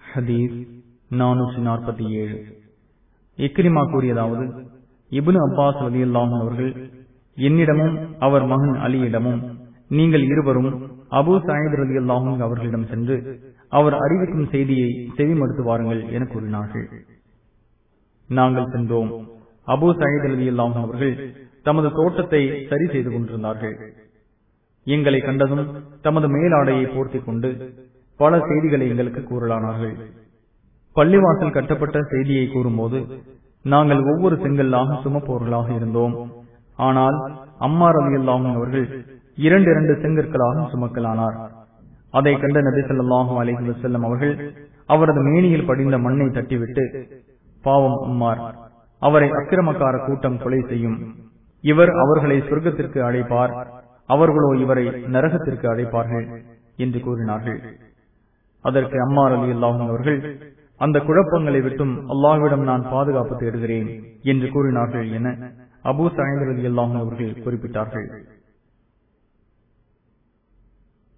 ஹதீஸ் நானூற்றி நாற்பத்தி ஏழு இக்ரிமா கூறியதாவது இபுன் அப்பாஸ் ரதி அவர்கள் என்னிடமும் அவர் மகன் அலியிடமும் நீங்கள் இருவரும் அபு சாயித் ரதி அல்லாஹும் அவர்களிடம் சென்று அவர் அறிவிக்கும் செய்தியை செவிமடுத்து வாருங்கள் என கூறினார்கள் நாங்கள் சென்றோம் அபு சாயித் ரதி அல்லாஹும் அவர்கள் தமது தோட்டத்தை சரி செய்து கொண்டிருந்தார்கள் எங்களை கண்டதும் தமது மேலாடையை போர்த்திக் கொண்டு பல செய்திகளை எங்களுக்கு கூறலானார்கள் பள்ளிவாசல் கட்டப்பட்ட செய்தியை கூறும்போது நாங்கள் ஒவ்வொரு செங்கல்லாக சுமப்பவர்களாக இருந்தோம் ஆனால் அம்மா ரவி அல்லாஹும் அவர்கள் இரண்டு இரண்டு செங்கற்களாக சுமக்கலானார் அதை கண்ட நபி சொல்லாஹும் அலஹி வசல்லம் அவர்கள் அவரது மேனியில் படிந்த மண்ணை தட்டிவிட்டு பாவம் அம்மார் அவரை அக்கிரமக்கார கூட்டம் கொலை செய்யும் இவர் அவர்களை சொர்க்கத்திற்கு அழைப்பார் அவர்களோ இவரை நரகத்திற்கு அழைப்பார்கள் என்று கூறினார்கள் அதற்கு அம்மார் அலி அல்லாஹும் அவர்கள் அந்த குழப்பங்களை விட்டும் அல்லாஹ்விடம் நான் பாதுகாப்பு தேடுகிறேன் என்று கூறினார்கள் என அபு சாயித் அலி அல்லாஹும் அவர்கள் குறிப்பிட்டார்கள்